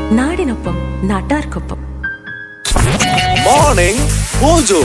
നാടിനൊപ്പം നാട്ടാർക്കൊപ്പം morning Mojo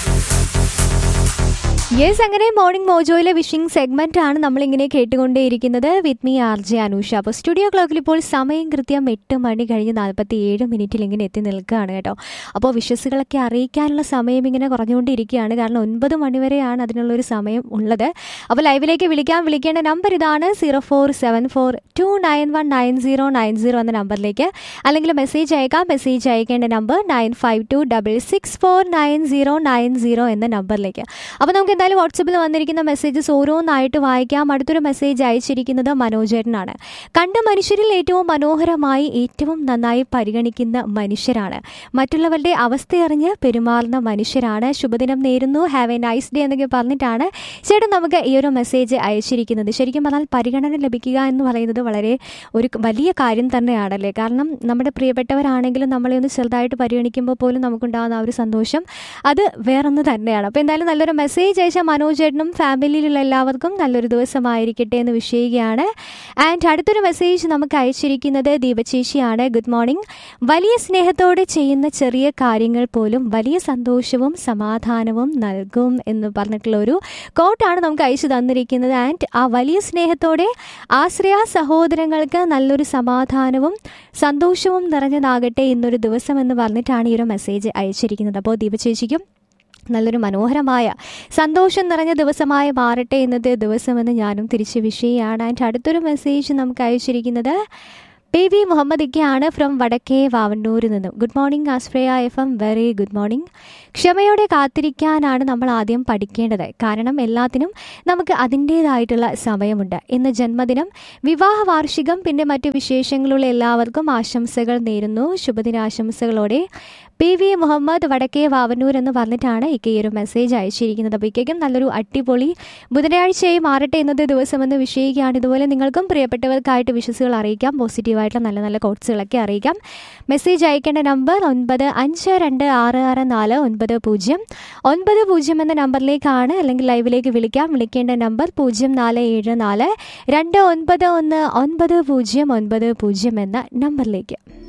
yes അങ്ങനെ മോർണിംഗ് മോജോയിലെ വിഷിംഗ് സെഗ്മെന്റ് ആണ് നമ്മൾ ഇങ്ങനെ കേട്ടുകൊണ്ടേയിരിക്കുന്നത് with me R J Anusha അപ്പോൾ സ്റ്റുഡിയോ ക്ലോക്കിൽ ഇപ്പോൾ സമയം കൃത്യം എട്ട് മണി കഴിഞ്ഞ് നാൽപ്പത്തി ഏഴ് മിനിറ്റിൽ ഇങ്ങനെ എത്തി നിൽക്കുകയാണ് കേട്ടോ അപ്പോൾ വിശ്വസുകളൊക്കെ അറിയിക്കാനുള്ള സമയം ഇങ്ങനെ കുറഞ്ഞുകൊണ്ടിരിക്കുകയാണ് കാരണം ഒൻപത് മണി വരെയാണ് അതിനുള്ളൊരു സമയം ഉള്ളത് അപ്പോൾ ലൈവിലേക്ക് വിളിക്കാൻ വിളിക്കേണ്ട നമ്പർ ഇതാണ് zero four seven four two nine one nine zero nine zero എന്ന നമ്പറിലേക്ക് അല്ലെങ്കിൽ മെസ്സേജ് അയക്കാം മെസ്സേജ് അയക്കേണ്ട number nine five two double six four nine zero nine zero എന്ന നമ്പറിലേക്ക് അപ്പോൾ നമുക്ക് എന്തായാലും വാട്സപ്പിൽ വന്നിരിക്കുന്ന മെസ്സേജസ് ഓരോന്നായിട്ട് വായിക്കാം അടുത്തൊരു മെസ്സേജ് അയച്ചിരിക്കുന്നത് മനോജേട്ടനാണ് കണ്ട മനുഷ്യരിൽ ഏറ്റവും മനോഹരമായി ഏറ്റവും നന്നായി പരിഗണിക്കുന്ന മനുഷ്യരാണ് മറ്റുള്ളവരുടെ അവസ്ഥയറിഞ്ഞ് പെരുമാറുന്ന മനുഷ്യരാണ് ശുഭദിനം നേരുന്നു ഹാവ് എ നൈസ് ഡേ എന്നൊക്കെ പറഞ്ഞിട്ടാണ് ചേട്ടൻ നമുക്ക് ഈ ഒരു മെസ്സേജ് അയച്ചിരിക്കുന്നത് ശരിക്കും പറഞ്ഞാൽ പരിഗണന ലഭിക്കുക എന്ന് പറയുന്നത് വളരെ ഒരു വലിയ കാര്യം തന്നെയാണല്ലേ കാരണം നമ്മുടെ പ്രിയപ്പെട്ടവരാണെങ്കിലും നമ്മളെ ഒന്ന് ചെറുതായിട്ട് പരിഗണിക്കുമ്പോൾ പോലും നമുക്കുണ്ടാകുന്ന ആ ഒരു സന്തോഷം അത് വേറൊന്ന് തന്നെയാണ് അപ്പോൾ എന്തായാലും നല്ലൊരു മെസ്സേജ് അയച്ച മനോജ് ചേട്ടനും ഫാമിലിയിലുള്ള എല്ലാവർക്കും നല്ലൊരു ദിവസമായിരിക്കട്ടെ എന്ന് വിഷയിക്കുകയാണ് ആൻഡ് അടുത്തൊരു മെസ്സേജ് നമുക്ക് അയച്ചിരിക്കുന്നത് ദീപചേച്ചിയാണ് ഗുഡ് മോർണിംഗ് വലിയ സ്നേഹത്തോടെ ചെയ്യുന്ന ചെറിയ കാര്യങ്ങൾ പോലും വലിയ സന്തോഷവും സമാധാനവും നൽകും എന്ന് പറഞ്ഞിട്ടുള്ള ഒരു കോട്ടാണ് നമുക്ക് അയച്ചു തന്നിരിക്കുന്നത് ആൻഡ് ആ വലിയ സ്നേഹത്തോടെ ആശ്രയ സഹോദരങ്ങൾക്ക് നല്ലൊരു സമാധാനവും സന്തോഷവും നിറഞ്ഞതാകട്ടെ ഇന്നൊരു ദിവസം എന്ന് പറഞ്ഞിട്ടാണ് ഈ ഒരു മെസ്സേജ് അയച്ചിരിക്കുന്നത് അപ്പോൾ ദീപചേച്ചിക്കും നല്ലൊരു മനോഹരമായ സന്തോഷം നിറഞ്ഞ ദിവസമായി മാറട്ടെ ഇന്നത്തെ ദിവസമെന്ന് ഞാനും തിരിച്ച് വിഷയാണ് ആൻഡ് അടുത്തൊരു മെസ്സേജ് നമുക്ക് അയച്ചിരിക്കുന്നത് പി വി മുഹമ്മദ് ഇക്കയാണ് ഫ്രം വടക്കേ വാവന്നൂരിൽ നിന്നും ഗുഡ് മോർണിംഗ് ആസ്പ്രയ F M very good morning ക്ഷമയോടെ കാത്തിരിക്കാനാണ് നമ്മൾ ആദ്യം പഠിക്കേണ്ടത് കാരണം എല്ലാത്തിനും നമുക്ക് അതിൻ്റേതായിട്ടുള്ള സമയമുണ്ട് ഇന്ന് ജന്മദിനം വിവാഹ വാർഷികം പിന്നെ മറ്റു വിശേഷങ്ങളുള്ള എല്ലാവർക്കും ആശംസകൾ നേരുന്നു ശുഭദിനാശംസകളോടെ പി വി മുഹമ്മദ് വടക്കേ വാവന്നൂർ എന്ന് പറഞ്ഞിട്ടാണ് ഇക്ക ഈ ഒരു മെസ്സേജ് അയച്ചിരിക്കുന്നത് അപ്പോൾ ഇക്കയ്ക്കും നല്ലൊരു അടിപൊളി ബുധനാഴ്ചയായി മാറട്ടെ ഇന്നത്തെ ദിവസമെന്ന് വിഷയിക്കുകയാണ് ഇതുപോലെ നിങ്ങൾക്കും പ്രിയപ്പെട്ടവർക്കായിട്ട് വിശ്വസുകൾ അറിയിക്കാം പോസിറ്റീവായിട്ടുള്ള നല്ല നല്ല കോട്സുകളൊക്കെ അറിയിക്കാം മെസ്സേജ് അയക്കേണ്ട നമ്പർ ഒൻപത് അഞ്ച് രണ്ട് ആറ് ആറ് നാല് ഒൻപത് പൂജ്യം ഒൻപത് പൂജ്യം എന്ന നമ്പറിലേക്കാണ് അല്ലെങ്കിൽ ലൈവിലേക്ക് വിളിക്കാം വിളിക്കേണ്ട നമ്പർ പൂജ്യം നാല് ഏഴ് നാല് രണ്ട് ഒൻപത് ഒന്ന് ഒൻപത് പൂജ്യം ഒൻപത് പൂജ്യം എന്ന നമ്പറിലേക്ക്